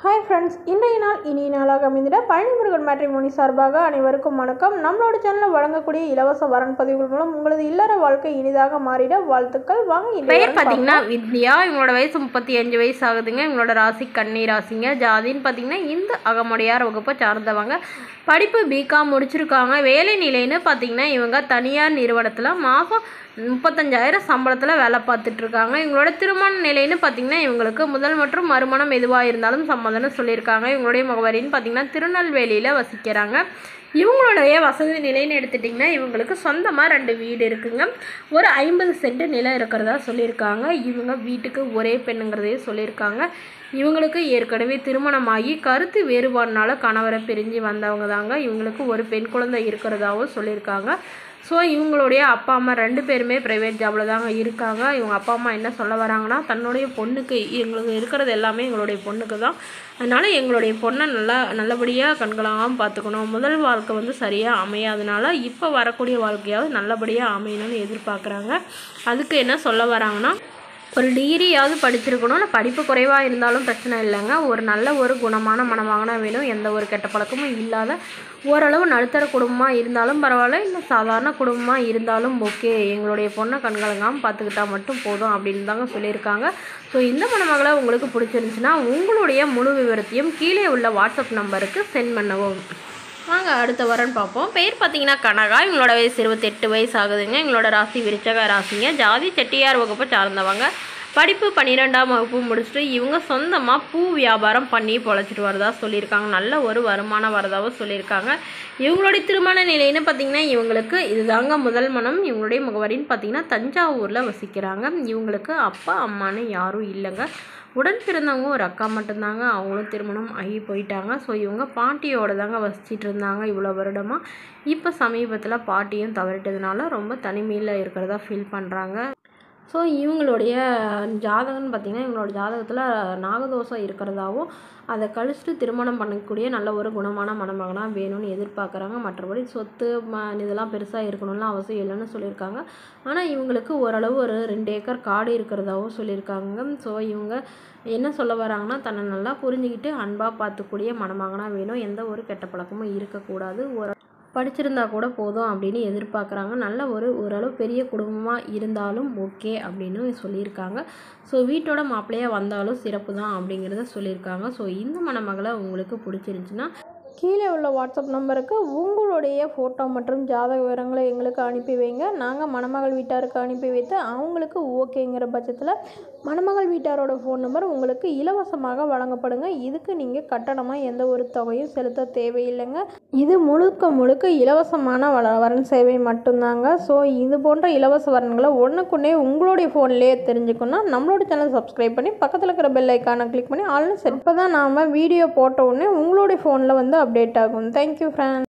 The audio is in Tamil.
ஹாய் ஃப்ரெண்ட்ஸ் இன்றைய நாள் இனிய நாளாக அமைந்திட பழனி முருகன் மேட்ரிமோனி சார்பாக அனைவருக்கும் வணக்கம் நம்மளோட சேனலில் வழங்கக்கூடிய இலவச வரன் பதிவுகள் மூலம் உங்களது இல்லற வாழ்க்கை இனிதாக மாறிட வாழ்த்துக்கள் வாங்க இன்றைய பெயர் வரன் பார்த்தீங்கன்னா வித்யா இவங்களோட வயசு முப்பத்தி அஞ்சு வயசு ஆகுதுங்க இவங்களோட ராசி கன்னி ராசிங்க ஜாதின்னு பார்த்தீங்கன்னா இந்த அகமுடையார் வகுப்பை சார்ந்தவங்க படிப்பு பிகாம் முடிச்சிருக்காங்க வேலை நிலைன்னு பார்த்தீங்கன்னா இவங்க தனியார் நிறுவனத்தில் மாதம் முப்பத்தஞ்சாயிரம் சம்பளத்தில் வேலை பார்த்துட்டு இருக்காங்க இவங்களோட திருமண நிலைன்னு பார்த்தீங்கன்னா இவங்களுக்கு முதல் மற்றும் மறுமணம் எதுவாக இருந்தாலும் சம்மதம்னு சொல்லியிருக்காங்க இவங்களுடைய முகவரின்னு பார்த்தீங்கன்னா திருநெல்வேலியில் வசிக்கிறாங்க இவங்களுடைய வசதி நிலைன்னு எடுத்துட்டிங்கன்னா இவங்களுக்கு சொந்தமாக ரெண்டு வீடு இருக்குங்க ஒரு ஐம்பது சென்ட் நிலம் இருக்கிறதா சொல்லியிருக்காங்க இவங்க வீட்டுக்கு ஒரே பெண்ணுங்கிறதையும் சொல்லியிருக்காங்க இவங்களுக்கு ஏற்கனவே திருமணமாகி கருத்து வேறுபாடுனால கணவரை பிரிஞ்சு வந்தவங்க தாங்க இவங்களுக்கு ஒரு பெண் குழந்தை இருக்கிறதாவும் சொல்லியிருக்காங்க ஸோ இவங்களுடைய அப்பா அம்மா ரெண்டு பேருமே ப்ரைவேட் ஜாபில் தாங்க இருக்காங்க இவங்க அப்பா அம்மா என்ன சொல்ல வராங்கன்னா தன்னுடைய பொண்ணுக்கு எங்களுக்கு இருக்கிறது எல்லாமே எங்களுடைய பொண்ணுக்கு தான் அதனால் எங்களுடைய பொண்ணை நல்லா நல்லபடியாக கண்களாகவும் பார்த்துக்கணும் முதல் வாழ்க்கை வந்து சரியாக அமையாதனால இப்போ வரக்கூடிய வாழ்க்கையாவது நல்லபடியாக அமையணும்னு எதிர்பார்க்குறாங்க அதுக்கு என்ன சொல்ல வராங்கன்னா ஒரு டிகிரியாவது படிச்சிருக்கணும் இல்லை படிப்பு குறைவாக இருந்தாலும் பிரச்சனை இல்லைங்க ஒரு நல்ல ஒரு குணமான மனமாகனா வேணும் எந்த ஒரு கெட்ட பழக்கமும் இல்லாத ஓரளவு நடுத்தர குடும்பமாக இருந்தாலும் பரவாயில்ல இல்லை சாதாரண குடும்பமாக இருந்தாலும் ஓகே எங்களுடைய பொண்ணை கண்கலங்காமல் பார்த்துக்கிட்டா மட்டும் போதும் அப்படின்னு தாங்க சொல்லியிருக்காங்க ஸோ இந்த மணமகளை உங்களுக்கு பிடிச்சிருந்துச்சுன்னா உங்களுடைய முழு விவரத்தையும் கீழே உள்ள வாட்ஸ்அப் நம்பருக்கு சென்ட் பண்ணவும் வாங்க அடுத்த வரன் பார்ப்போம் பேர் பார்த்தீங்கன்னா கனகா இவங்களோட வயசு இருபத்தெட்டு வயசு ஆகுதுங்க இவங்களோட ராசி விருச்சக ராசிங்க ஜாதி செட்டியார் வகுப்பை சார்ந்தவங்க படிப்பு பன்னிரெண்டாம் வகுப்பு முடிச்சுட்டு இவங்க சொந்தமாக பூ வியாபாரம் பண்ணி பொழைச்சிட்டு வரதா சொல்லியிருக்காங்க நல்ல ஒரு வருமானம் வரதாவும் சொல்லியிருக்காங்க இவங்களுடைய திருமண நிலைன்னு பார்த்தீங்கன்னா இவங்களுக்கு இதுதாங்க முதல் மனம் இவங்களுடைய முகவரின்னு பார்த்தீங்கன்னா தஞ்சாவூரில் வசிக்கிறாங்க இவங்களுக்கு அப்பா அம்மான்னு யாரும் இல்லைங்க உடன் பிறந்தவங்க ஒரு அக்கா மட்டும்தாங்க அவங்களும் திருமணம் ஆகி போயிட்டாங்க ஸோ இவங்க பாட்டியோட தாங்க வசிச்சிட்டு இருந்தாங்க இவ்வளோ வருடமாக இப்போ சமீபத்தில் பாட்டியும் தவறிட்டதுனால ரொம்ப தனிமையில் இருக்கிறதா ஃபீல் பண்ணுறாங்க ஸோ இவங்களுடைய ஜாதகம்னு பார்த்திங்கன்னா இவங்களோட ஜாதகத்தில் நாகதோஷம் இருக்கிறதாவும் அதை கழிச்சிட்டு திருமணம் பண்ணக்கூடிய நல்ல ஒரு குணமான மணமகனாக வேணும்னு எதிர்பார்க்குறாங்க மற்றபடி சொத்து ம இதெல்லாம் பெருசாக இருக்கணும்லாம் அவசியம் இல்லைன்னு சொல்லியிருக்காங்க ஆனால் இவங்களுக்கு ஓரளவு ஒரு ரெண்டு ஏக்கர் காடு இருக்கிறதாவும் சொல்லியிருக்காங்க ஸோ இவங்க என்ன சொல்ல வராங்கன்னா தன்னை நல்லா புரிஞ்சுக்கிட்டு அன்பாக பார்த்துக்கூடிய மணமகனாக வேணும் எந்த ஒரு கெட்ட பழக்கமும் இருக்கக்கூடாது ஒரு படிச்சிருந்தா கூட போதும் அப்படின்னு எதிர்பார்க்குறாங்க நல்ல ஒரு ஓரளவு பெரிய குடும்பமாக இருந்தாலும் ஓகே அப்படின்னு சொல்லியிருக்காங்க ஸோ வீட்டோட மாப்பிள்ளையாக வந்தாலும் சிறப்பு தான் அப்படிங்கிறத சொல்லியிருக்காங்க ஸோ இந்த மணமகளை உங்களுக்கு பிடிச்சிருந்துச்சுன்னா கீழே உள்ள வாட்ஸ்அப் நம்பருக்கு உங்களுடைய ஃபோட்டோ மற்றும் ஜாதக விவரங்களை எங்களுக்கு அனுப்பி வைங்க நாங்கள் மணமகள் வீட்டாருக்கு அனுப்பி வைத்து அவங்களுக்கு ஓகேங்கிற பட்சத்தில் மணமகள் வீட்டாரோட ஃபோன் நம்பர் உங்களுக்கு இலவசமாக வழங்கப்படுங்க இதுக்கு நீங்கள் கட்டணமாக எந்த ஒரு தொகையும் செலுத்த தேவையில்லைங்க இது முழுக்க முழுக்க இலவசமான வள வரன் சேவை மட்டும்தாங்க ஸோ இது போன்ற இலவச வரன்களை ஒன்றுக்குன்னே உங்களுடைய ஃபோன்லேயே தெரிஞ்சுக்கணும்னா நம்மளோட சேனல் சப்ஸ்கிரைப் பண்ணி பக்கத்தில் இருக்கிற பெல் ஐக்கானை கிளிக் பண்ணி ஆல்னு செட் இப்போ தான் நாம் வீடியோ போட்ட உடனே உங்களுடைய ஃபோனில் வந்து அப்டேட் ஆகும் தேங்க்யூ ஃப்ரெண்ட்